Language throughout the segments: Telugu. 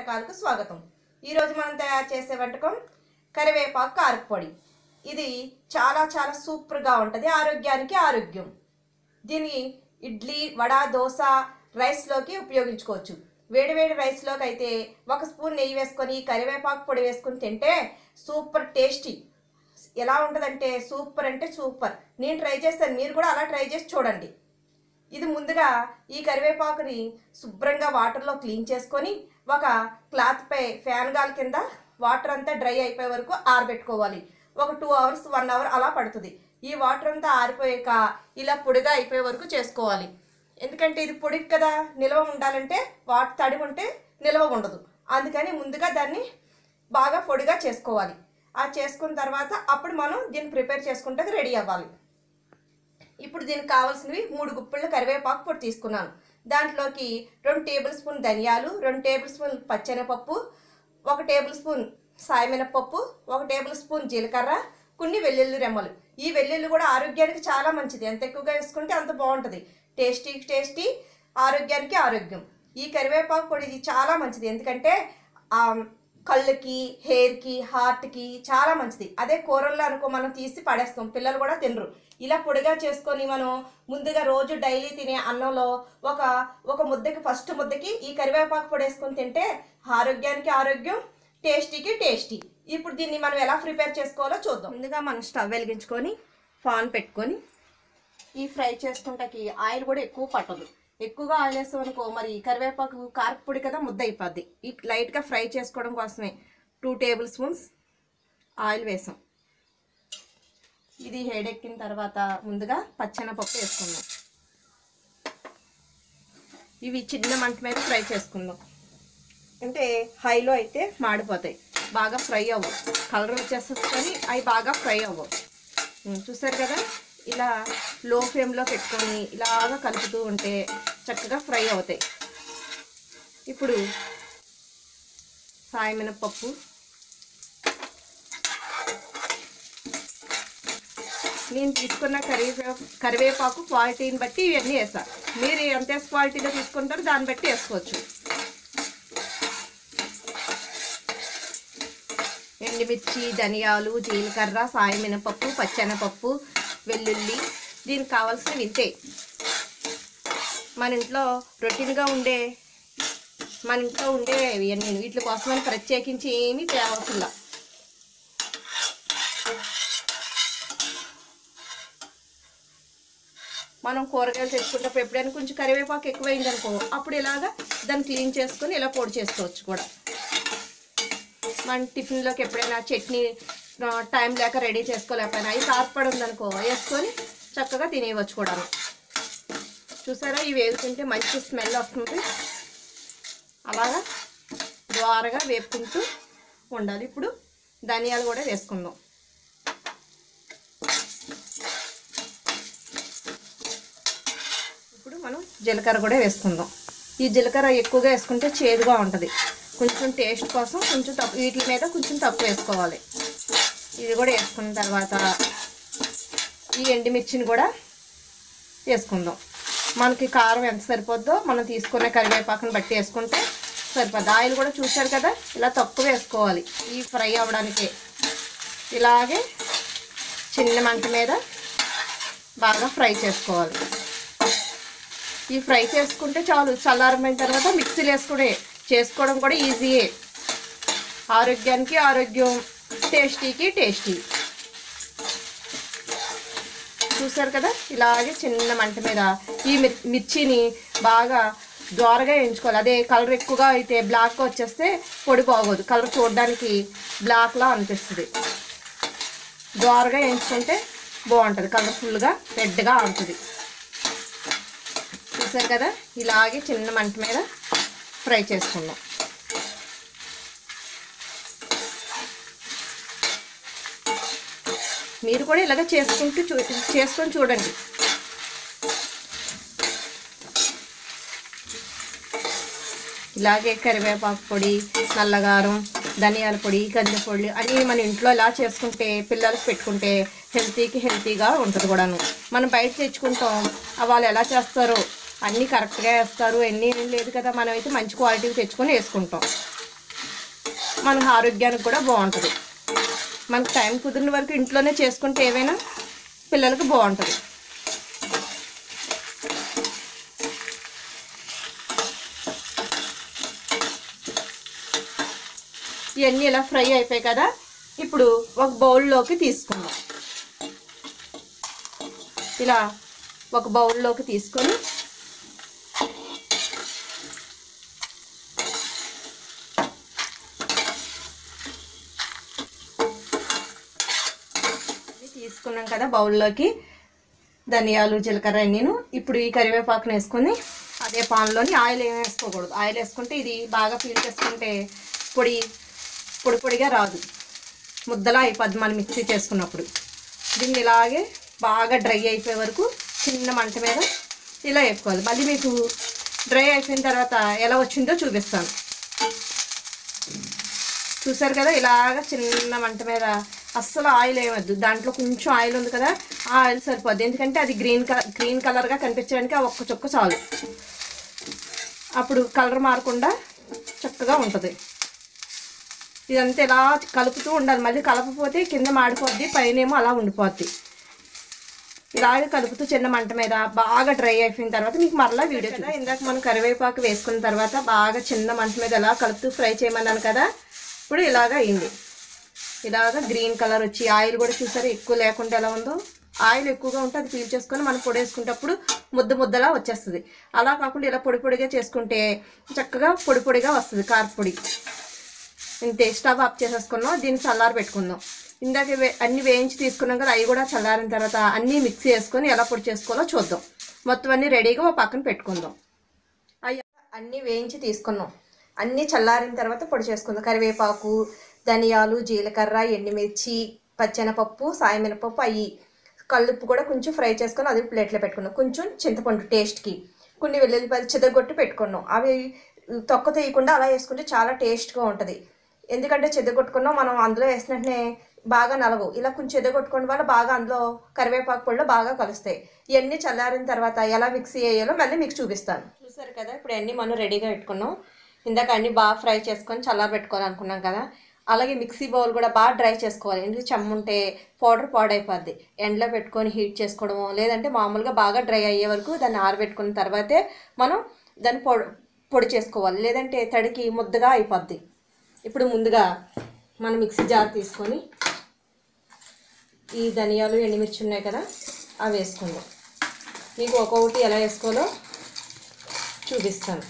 వంటకాలకు స్వాగతం ఈరోజు మనం తయారు చేసే వంటకం కరివేపాకు కారపొడి ఇది చాలా చాలా సూపర్గా ఉంటుంది ఆరోగ్యానికి ఆరోగ్యం దీన్ని ఇడ్లీ వడ దోశ రైస్లోకి ఉపయోగించుకోవచ్చు వేడివేడి రైస్లోకి అయితే ఒక స్పూన్ నెయ్యి వేసుకొని కరివేపాకు పొడి వేసుకొని తింటే సూపర్ టేస్టీ ఎలా ఉంటుందంటే సూపర్ అంటే సూపర్ నేను ట్రై చేస్తాను మీరు కూడా అలా ట్రై చేసి చూడండి ఇది ముందుగా ఈ కరివేపాకుని శుభ్రంగా వాటర్లో క్లీన్ చేసుకొని ఒక క్లాత్పై ఫ్యాన్ గాలి కింద వాటర్ అంతా డ్రై అయిపోయే వరకు ఆరబెట్టుకోవాలి ఒక టూ అవర్స్ వన్ అవర్ అలా పడుతుంది ఈ వాటర్ అంతా ఆరిపోయాక ఇలా పొడిగా అయిపోయే వరకు చేసుకోవాలి ఎందుకంటే ఇది పొడి కదా నిల్వ ఉండాలంటే వాటర్ తడి ఉంటే నిల్వ ఉండదు అందుకని ముందుగా దాన్ని బాగా పొడిగా చేసుకోవాలి ఆ చేసుకున్న తర్వాత అప్పుడు మనం దీన్ని ప్రిపేర్ చేసుకుంటే రెడీ అవ్వాలి ఇప్పుడు దీనికి కావాల్సినవి మూడు గుప్పిళ్ళ కరివేపాకు పొడి తీసుకున్నాను దాంట్లోకి రెండు టేబుల్ స్పూన్ ధనియాలు రెండు టేబుల్ స్పూన్ పచ్చెనపప్పు ఒక టేబుల్ స్పూన్ సాయమినపప్పు ఒక టేబుల్ స్పూన్ జీలకర్ర కొన్ని వెల్లుల్లి రెమ్మలు ఈ వెల్లుల్లి కూడా ఆరోగ్యానికి చాలా మంచిది ఎంత ఎక్కువగా వేసుకుంటే అంత బాగుంటుంది టేస్టీ టేస్టీ ఆరోగ్యానికి ఆరోగ్యం ఈ కరివేపాకు పొడి ఇది చాలా మంచిది ఎందుకంటే ఆ, కళ్ళకి హెయిర్కి హార్ట్కి చాలా మంచిది అదే కూరల్లో అనుకో మనం తీసి పడేస్తాం పిల్లలు కూడా తినరు ఇలా పొడిగా చేసుకొని మనం ముందుగా రోజు డైలీ తినే అన్నంలో ఒక ఒక ముద్దకి ఫస్ట్ ముద్దకి ఈ కరివేపాకు పొడి వేసుకొని తింటే ఆరోగ్యానికి ఆరోగ్యం టేస్టీకి టేస్టీ ఇప్పుడు దీన్ని మనం ఎలా ప్రిపేర్ చేసుకోవాలో చూద్దాం ముందుగా మనం స్టవ్ వెలిగించుకొని పాన్ పెట్టుకొని ఈ ఫ్రై చేసుకుంటాకి ఆయిల్ కూడా ఎక్కువ పట్టదు ఎక్కువగా ఆయిల్ వేస్తాం అనుకో మరి కరివేపాకు కారపొడి కదా ముద్ద అయిపోద్ది ఈ లైట్గా ఫ్రై చేసుకోవడం కోసమే టూ టేబుల్ స్పూన్స్ ఆయిల్ వేసాం ఇది హెడెక్కిన తర్వాత ముందుగా పచ్చెనపప్పు వేసుకుందాం ఇవి చిన్న మంట మీద ఫ్రై చేసుకుందాం అంటే హైలో అయితే మాడిపోతాయి బాగా ఫ్రై అవ్వవు కలర్ వచ్చేస్తుంది కానీ అవి బాగా ఫ్రై అవ్వవు ఉమ్, చూసారు కదా ఇలా లో ఫ్లేమ్లో పెట్టుకొని ఇలాగా కలుపుతూ ఉంటే చక్కగా ఫ్రై అవుతాయి ఇప్పుడు సాయమినపప్పు నేను తీసుకున్న కరివే కరివేపాకు క్వాలిటీని బట్టి ఇవన్నీ వేసా మీరు ఎంత క్వాలిటీలో తీసుకుంటారో దాన్ని బట్టి వేసుకోవచ్చు ఎండుమిర్చి ధనియాలు జీలకర్ర సాయం మినపప్పు పచ్చెనపప్పు వెల్లుల్లి దీనికి కావాల్సినవి ఇంతే మన ఇంట్లో రొటీన్గా ఉండే మన ఇంట్లో ఉండే ఇవన్నీ వీటి కోసమని ప్రత్యేకించి ఏమీ తేవసంలా మనం కూరగాయలు తెచ్చుకున్నప్పుడు ఎప్పుడైనా కొంచెం కరివేపాకు ఎక్కువైంది అనుకో అప్పుడు ఇలాగా దాన్ని క్లీన్ చేసుకొని ఇలా పొడి చేసుకోవచ్చు కూడా మన టిఫిన్లోకి ఎప్పుడైనా చట్నీ ఆ, టైం లేక రెడీ చేసుకోలేకపోయినా అవి కారపడి ఉందనుకో వేసుకొని చక్కగా తినేయవచ్చు కూడా చూసారా ఇవి వేసుకుంటే మంచి స్మెల్ వస్తుంది అలాగా ద్వారగా వేపుకుంటూ ఉండాలి ఇప్పుడు ధనియాలు కూడా వేసుకుందాం ఇప్పుడు మనం జీలకర్ర కూడా వేసుకుందాం ఈ జీలకర్ర ఎక్కువగా వేసుకుంటే చేదుగా ఉంటుంది కొంచెం టేస్ట్ కోసం కొంచెం తక్కువ వీటి మీద కొంచెం తక్కువ వేసుకోవాలి ఇది కూడా వేసుకున్న తర్వాత ఈ ఎండుమిర్చిని కూడా వేసుకుందాం మనకి కారం ఎంత సరిపోద్దో మనం తీసుకునే కరివేపాకుని బట్టి వేసుకుంటే సరిపోద్ది ఆయిల్ కూడా చూశారు కదా ఇలా తక్కువ వేసుకోవాలి ఈ ఫ్రై అవ్వడానికి ఇలాగే చిన్న మంట మీద బాగా ఫ్రై చేసుకోవాలి ఈ ఫ్రై చేసుకుంటే చాలు చల్లారిపోయిన తర్వాత మిక్సీలో వేసుకునే చేసుకోవడం కూడా ఈజీయే ఆరోగ్యానికి ఆరోగ్యం టేస్టీకి టేస్టీ చూసారు కదా ఇలాగే చిన్న మంట మీద ఈ మిర్- మిర్చిని బాగా దోరగా వేయించుకోవాలి అదే కలర్ ఎక్కువగా అయితే బ్లాక్ వచ్చేస్తే పొడి బాగోదు కలర్ చూడడానికి బ్లాక్లా అనిపిస్తుంది దోరగా వేయించుకుంటే బాగుంటుంది కలర్ఫుల్గా రెడ్గా ఉంటుంది చూసారు కదా ఇలాగే చిన్న మంట మీద ఫ్రై చేసుకుందాం మీరు కూడా ఇలాగ చేసుకుంటూ చూ చేసుకొని చూడండి ఇలాగే కరివేపాకు పొడి నల్లగారం ధనియాల పొడి కంది పొడి అన్నీ మన ఇంట్లో ఇలా చేసుకుంటే పిల్లలకు పెట్టుకుంటే హెల్తీకి హెల్తీగా ఉంటుంది కూడాను మనం బయట తెచ్చుకుంటాం ఆ వాళ్ళు ఎలా చేస్తారో అన్నీ కరెక్ట్గా వేస్తారు ఎన్ని ఏం లేదు కదా మనం అయితే మంచి క్వాలిటీ తెచ్చుకొని వేసుకుంటాం మన ఆరోగ్యానికి కూడా బాగుంటుంది మనకు టైం కుదిరిన వరకు ఇంట్లోనే చేసుకుంటే ఏవైనా పిల్లలకు బాగుంటుంది ఇవన్నీ ఇలా ఫ్రై అయిపోయాయి కదా ఇప్పుడు ఒక బౌల్లోకి తీసుకుందాం ఇలా ఒక బౌల్లోకి తీసుకొని ఇవి తీసుకున్నాం కదా బౌల్లోకి ధనియాలు జీలకర్ర అన్నీను ఇప్పుడు ఈ కరివేపాకుని వేసుకొని అదే పాన్లోని ఆయిల్ ఏం వేసుకోకూడదు ఆయిల్ వేసుకుంటే ఇది బాగా పీల్ చేసుకుంటే పొడి పొడి పొడిగా రాదు ముద్దలా అయిపోద్ది మనం మిక్సీ చేసుకున్నప్పుడు దీన్ని ఇలాగే బాగా డ్రై అయిపోయే వరకు చిన్న మంట మీద ఇలా వేసుకోవాలి మళ్ళీ మీకు డ్రై అయిపోయిన తర్వాత ఎలా వచ్చిందో చూపిస్తాను చూసారు కదా ఇలాగ చిన్న మంట మీద అస్సలు ఆయిల్ ఏమద్దు దాంట్లో కొంచెం ఆయిల్ ఉంది కదా ఆ ఆయిల్ సరిపోద్ది ఎందుకంటే అది గ్రీన్ కలర్ గ్రీన్ కలర్గా కనిపించడానికి ఆ ఒక్క చుక్క చాలు అప్పుడు కలర్ మారకుండా చక్కగా ఉంటుంది ఇదంతా ఇలా కలుపుతూ ఉండాలి మళ్ళీ కలపపోతే కింద మాడిపోద్ది పైనేమో అలా ఉండిపోద్ది ఇలాగే కలుపుతూ చిన్న మంట మీద బాగా డ్రై అయిపోయిన తర్వాత మీకు మరలా వీడియో కదా ఇందాక మనం కరివేపాకు వేసుకున్న తర్వాత బాగా చిన్న మంట మీద ఎలా కలుపుతూ ఫ్రై చేయమన్నాను కదా ఇప్పుడు ఇలాగ అయింది ఇలాగ గ్రీన్ కలర్ వచ్చి ఆయిల్ కూడా చూసారా ఎక్కువ లేకుండా ఎలా ఉందో ఆయిల్ ఎక్కువగా ఉంటే అది పీల్ చేసుకొని మనం పొడి వేసుకునేటప్పుడు ముద్ద ముద్దలా వచ్చేస్తుంది అలా కాకుండా ఇలా పొడి పొడిగా చేసుకుంటే చక్కగా పొడి పొడిగా వస్తుంది కారపొడి ఇంతే స్టవ్ ఆఫ్ చేసేసుకున్నాం దీన్ని చల్లారి పెట్టుకుందాం ఇందాక వే అన్ని వేయించి తీసుకున్నాం కదా అవి కూడా చల్లారిన తర్వాత అన్నీ మిక్సీ వేసుకొని ఎలా పొడి చేసుకోవాలో చూద్దాం మొత్తం అన్నీ రెడీగా ఒక పక్కన పెట్టుకుందాం అయ్యా అన్నీ వేయించి తీసుకున్నాం అన్నీ చల్లారిన తర్వాత పొడి చేసుకుందాం కరివేపాకు ధనియాలు జీలకర్ర ఎండుమిర్చి పచ్చెనపప్పు సాయమినపప్పు అవి కల్లుప్పు కూడా కొంచెం ఫ్రై చేసుకొని అది ప్లేట్లో పెట్టుకున్నాం కొంచెం చింతపండు టేస్ట్కి కొన్ని వెల్లుల్లిపాయలు చెదగొట్టి పెట్టుకున్నాం అవి తొక్క తీయకుండా అలా వేసుకుంటే చాలా టేస్ట్గా ఉంటుంది ఎందుకంటే చెదగొట్టుకున్నాం మనం అందులో వేసిన వెంటనే బాగా నలవు ఇలా కొంచెం చెదగొట్టుకోవడం వల్ల బాగా అందులో కరివేపాకు పొడిలో బాగా కలుస్తాయి ఇవన్నీ చల్లారిన తర్వాత ఎలా మిక్సీ వేయాలో మళ్ళీ మీకు చూపిస్తాను చూసారు కదా ఇప్పుడు అన్నీ మనం రెడీగా పెట్టుకున్నాం ఇందాక అన్నీ బాగా ఫ్రై చేసుకొని చల్లారి పెట్టుకోవాలనుకున్నాం కదా అలాగే మిక్సీ బౌల్ కూడా బాగా డ్రై చేసుకోవాలి ఎందుకు చెమ్ముంటే పౌడర్ పాడైపోద్ది ఎండలో పెట్టుకొని హీట్ చేసుకోవడము లేదంటే మామూలుగా బాగా డ్రై అయ్యే వరకు దాన్ని ఆరబెట్టుకున్న తర్వాతే మనం దాన్ని పొడి పొడి చేసుకోవాలి లేదంటే తడికి ముద్దగా అయిపోద్ది ఇప్పుడు ముందుగా మనం మిక్సీ జార్ తీసుకొని ఈ ధనియాలు ఎండుమిర్చి ఉన్నాయి కదా అవి వేసుకుందాం మీకు ఒక్కొక్కటి ఎలా వేసుకోవాలో చూపిస్తాను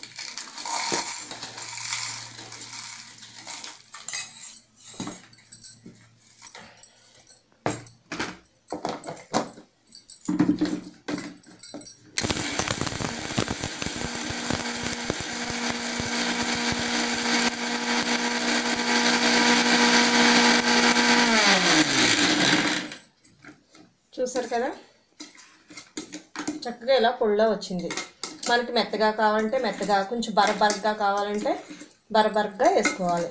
చూసారు కదా చక్కగా ఇలా పొడిలో వచ్చింది మనకి మెత్తగా కావాలంటే మెత్తగా కొంచెం బరబరగ్గా కావాలంటే బరబరగ్గా వేసుకోవాలి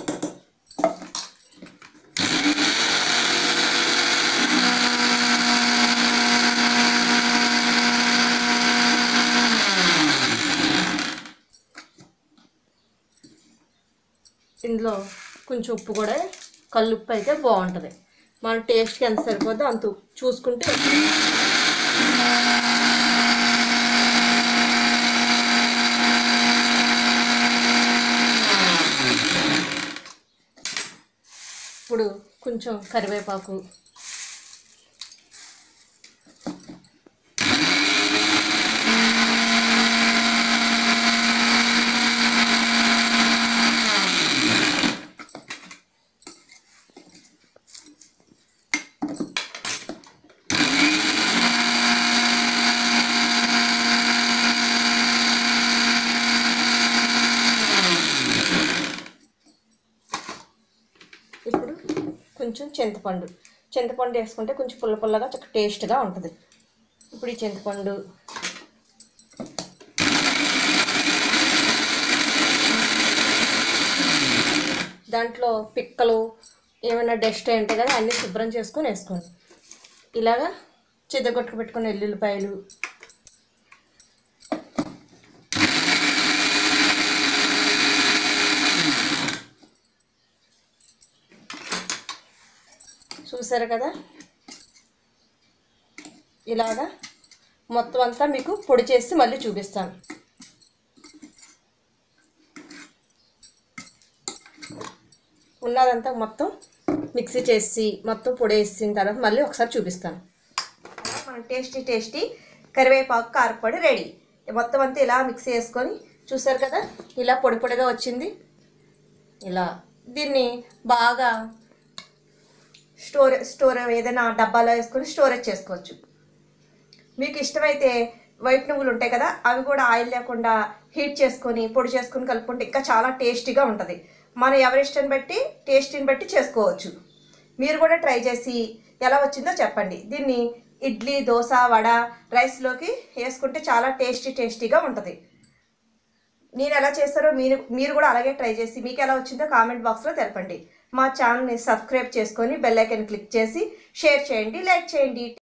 ఇందులో కొంచెం ఉప్పు కూడా కల్లుప్పు అయితే బాగుంటుంది మన టేస్ట్కి ఎంత సరిపోద్దో అంత ఉప్పు చూసుకుంటే ఇప్పుడు కొంచెం కరివేపాకు ఇప్పుడు కొంచెం చింతపండు చింతపండు వేసుకుంటే కొంచెం పుల్ల పుల్లగా చక్క టేస్ట్గా ఉంటుంది ఇప్పుడు ఈ చింతపండు దాంట్లో పిక్కలు ఏమైనా డస్ట్ అయి ఉంటాయి కదా అన్నీ శుభ్రం చేసుకొని వేసుకోండి ఇలాగా చిద్దగొట్టుకు పెట్టుకున్న ఎల్లుల్లిపాయలు చూసారు కదా ఇలాగా మొత్తం అంతా మీకు పొడి చేసి మళ్ళీ చూపిస్తాను ఉన్నదంతా మొత్తం మిక్సీ చేసి మొత్తం పొడి వేసిన తర్వాత మళ్ళీ ఒకసారి చూపిస్తాను మనం టేస్టీ టేస్టీ కరివేపాకు కారపొడి రెడీ మొత్తం అంతా ఇలా మిక్సీ వేసుకొని చూసారు కదా ఇలా పొడి పొడిగా వచ్చింది ఇలా దీన్ని బాగా స్టోర్ స్టోర్ ఏదైనా డబ్బాలో వేసుకొని స్టోరేజ్ చేసుకోవచ్చు మీకు ఇష్టమైతే వైట్ నువ్వులు ఉంటాయి కదా అవి కూడా ఆయిల్ లేకుండా హీట్ చేసుకొని పొడి చేసుకొని కలుపుకుంటే ఇంకా చాలా టేస్టీగా ఉంటుంది మన ఎవరి ఇష్టం బట్టి టేస్టీని బట్టి చేసుకోవచ్చు మీరు కూడా ట్రై చేసి ఎలా వచ్చిందో చెప్పండి దీన్ని ఇడ్లీ దోశ వడ రైస్లోకి వేసుకుంటే చాలా టేస్టీ టేస్టీగా ఉంటుంది నేను ఎలా చేస్తారో మీరు మీరు కూడా అలాగే ట్రై చేసి మీకు ఎలా వచ్చిందో కామెంట్ బాక్స్లో తెలపండి మా ఛానల్ని సబ్స్క్రైబ్ చేసుకొని బెల్ ఐకాన్ క్లిక్ చేసి షేర్ చేయండి లైక్ చేయండి